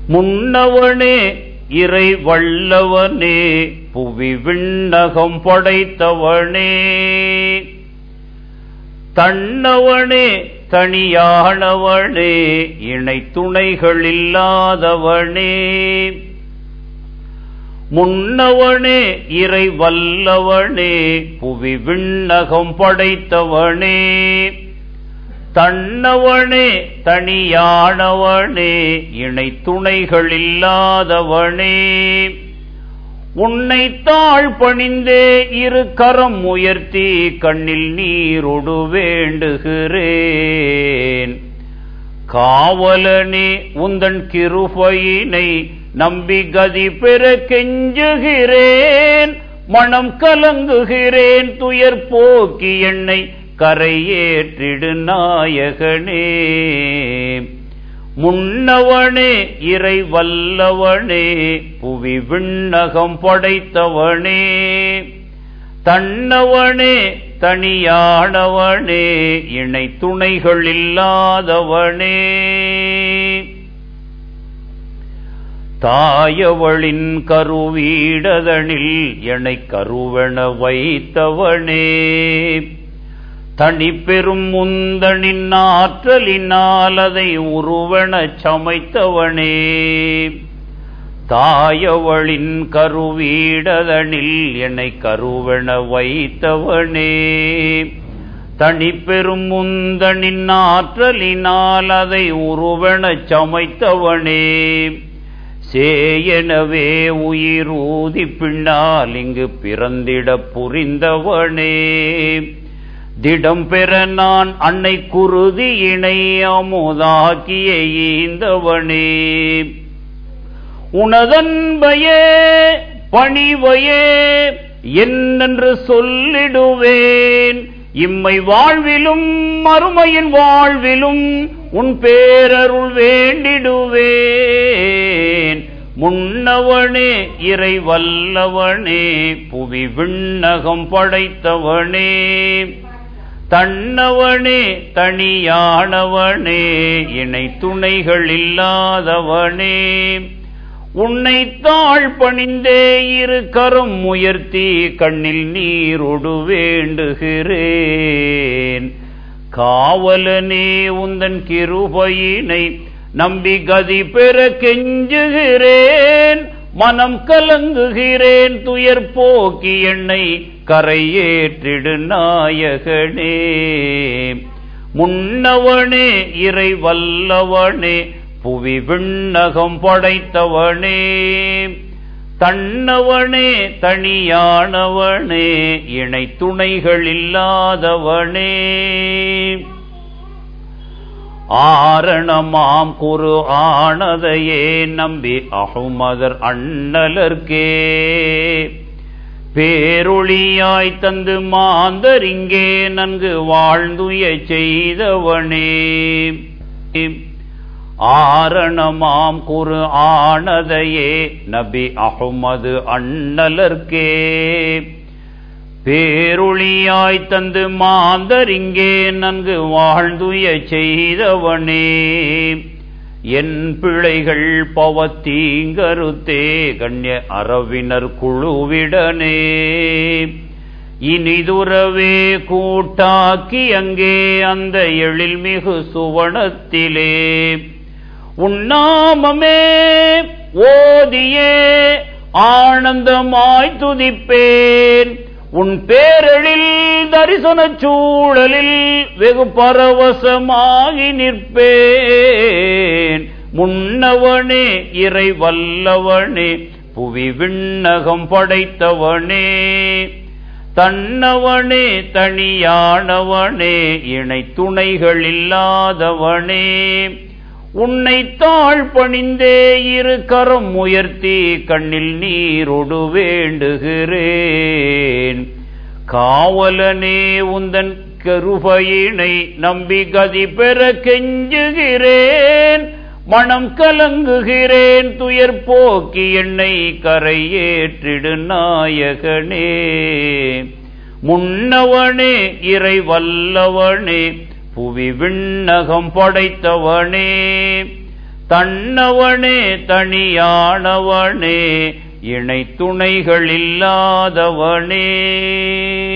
முன்னவனே இறை வல்லவனே புவி விண்ணகம் படைத்தவனே தன்னவனே தனியானவனே இணை துணைகள் இல்லாதவனே முன்னவனே இறை வல்லவனே புவி விண்ணகம் படைத்தவனே தன்னவனே தனியானவனே இணை துணைகள் இல்லாதவனே உன்னை தாழ் பணிந்தே இரு கரம் உயர்த்தி கண்ணில் நீரொடு வேண்டுகிறேன் காவலனே உந்தன் கிருபையினை நம்பி கதி பெற கெஞ்சுகிறேன் மனம் கலங்குகிறேன் துயர் போக்கி என்னை கரையேற்றிடு நாயகனே முன்னவனே இறை வல்லவனே புவி விண்ணகம் படைத்தவனே தன்னவனே தனியானவனே இணை துணைகள் இல்லாதவனே தாயவளின் கருவீடதனில் எனை கருவென வைத்தவனே தனி பெரும் முந்தனின் ஆற்றலினால் அதை உருவெனச் சமைத்தவனே தாயவளின் கருவீடதனில் என்னை கருவென வைத்தவனே தனி பெரும் முந்தனின் ஆற்றலினால் அதை உருவெனச் சமைத்தவனே சேயனவே உயிரூதி பின்னால் இங்கு பிறந்திட புரிந்தவனே திடம் பெற நான் அன்னை குருதி இணை அமுதாக்கிய ஈந்தவனே உனதன்பையே பணிவையே என்னென்று சொல்லிடுவேன் இம்மை வாழ்விலும் மறுமையின் வாழ்விலும் உன் பேரருள் வேண்டிடுவேன் முன்னவனே இறை வல்லவனே புவி விண்ணகம் படைத்தவனே தன்னவனே தனியானவனே இணை துணைகள் இல்லாதவனே உன்னை தாழ் பணிந்தே இரு கரம் உயர்த்தி கண்ணில் நீரொடு வேண்டுகிறேன் காவலனே உந்தன் கிருபையினை நம்பி கதி பெற கெஞ்சுகிறேன் மனம் கலங்குகிறேன் துயர் போக்கி என்னை கரையேற்றிடு நாயகனே முன்னவனே இறை வல்லவனே புவி விண்ணகம் படைத்தவனே தன்னவனே தனியானவனே இணை துணைகள் இல்லாதவனே ஆரணமாம் குரு ஆனதையே நம்பி அகுமதர் அண்ணலர்க்கே பேரொளியாய் தந்து மாந்தரிங்கே நன்கு வாழ்ந்துய செய்தவனே ஆரணமாம் குரு ஆனதையே நபி அகுமது அண்ணலர்க்கே பேரொளியாய் தந்து மாந்தரிங்கே நன்கு வாழ்ந்துய செய்தவனே என் பிழைகள் பவத்தீங்கருத்தே கண்ய அரவினர் குழுவிடனே இனிதுறவே கூட்டாக்கி அங்கே அந்த எழில்மிகு சுவனத்திலே உண்ணாமமே ஓதியே ஆனந்தமாய் துதிப்பேன் உன் பேரெழில் தரிசன சூழலில் வெகு பரவசமாகி நிற்பேன் முன்னவனே இறை வல்லவனே புவி விண்ணகம் படைத்தவனே தன்னவனே தனியானவனே இணை துணைகள் இல்லாதவனே உன்னை தாழ் பணிந்தே இரு கரம் உயர்த்தி கண்ணில் நீரொடு வேண்டுகிறேன் காவலனே உந்தன் கருபையினை நம்பி கதி பெற கெஞ்சுகிறேன் மனம் கலங்குகிறேன் துயர் போக்கி என்னை கரையேற்றிடு நாயகனே முன்னவனே இறை வல்லவனே புவி விண்ணகம் படைத்தவனே தன்னவனே தனியானவனே இணை துணைகள் இல்லாதவனே